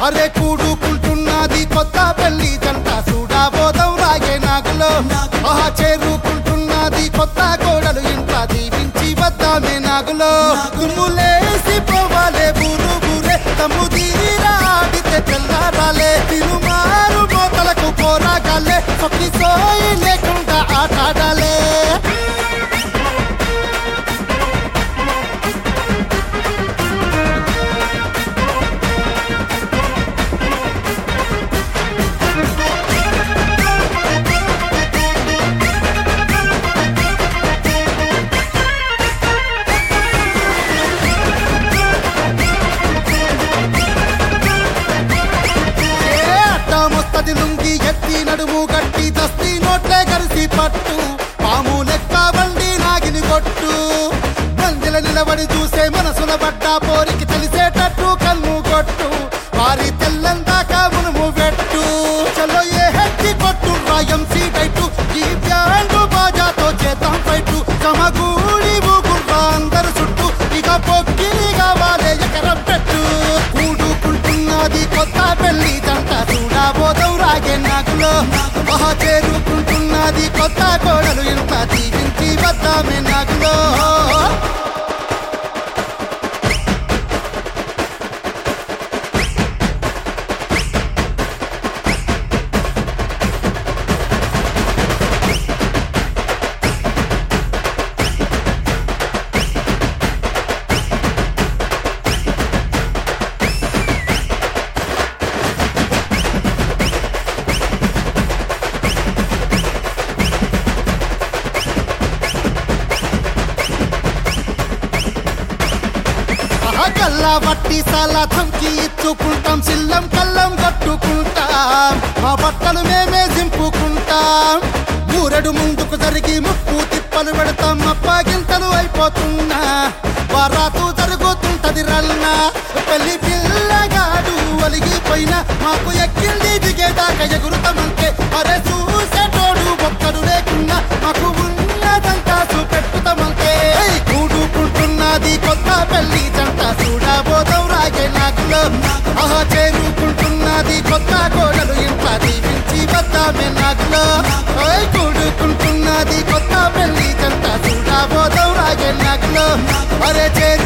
అరే కూడుకుంటున్నది కొత్త పెళ్లి జంట చూడబోదం రాగే నాగులో ఆహా చేరుకుంటున్నది కొత్త కోడలు ఇంట్లో దీవించి వద్దామే నాగులో గుమ్ములేసి పోవాలే బూరు బూరే తమ్ము తీరా ఆడితే తెల్లారాలే తిరుమారు మోతలకు పోరాగాలే సొక్కి సోయి లేకుండా ఆటాడాలే ఏ అడ్డమొస్తది లుంగి ఎత్తి నడుము గట్టి దస్తి నోట్లే కలిసి పట్టు పాము లెక్క బండి నాగిని కొట్టు గంజల నిలబడి చూసే మనసుల పడ్డ పోరికి తెలిసేటట్టు కన్ను కొట్టు వారి తెల్లందాకా మునుము పెట్టు చలో ఏ హెచ్చి కొట్టు రాయం సీటైటు ఈ బ్యాండు బాజాతో చేద్దాం ఫైటు సమగూడి ఊగుర్రా అందరు చుట్టూ ఇక పొక్కిలి కావాలే ఎకరం పెట్టు కూడుకుంటున్నది కొత్త పెళ్లి జంట చూడబోదం రాగే నాకులో మహా చేరుకుంటున్నది కొత్త కోడలు ఇంత దీవించి వద్దామే నాకులో గల్లా వట్టి సాలా ధంకి ఇచ్చుకుంటాం సిల్లం కల్లం కట్టుకుంటాం మా బట్టలు మేమే దింపుకుంటాం ఊరడు ముందుకు జరిగి ముప్పు తిప్పలు పెడతాం అప్పాగింతలు అయిపోతున్నా వరాతు జరుగుతుంటది రల్నా పెళ్లి పిల్లగాడు ఒలిగిపోయినా మాకు ఎక్కింది దిగేదాకా ఎగురుతామంటే అరే చూసేటోడు ఒక్కడు లేకున్నా మాకు ఉన్నదంతా చూపెట్టుతామంటే ఏయ్, కూడుకుంటున్నది కొత్త పెళ్లి జంట చూడబోదం రాగే నాకులో ఆహా చేరుకుంటున్నది కొత్త కోడలు ఇంట్లో దీవించి వద్దామే నాకులో ఓయ్ కూడుకుంటున్నది కొత్త పెళ్లి జంట చూడబోదం రాగే నాకులో అరే చేరు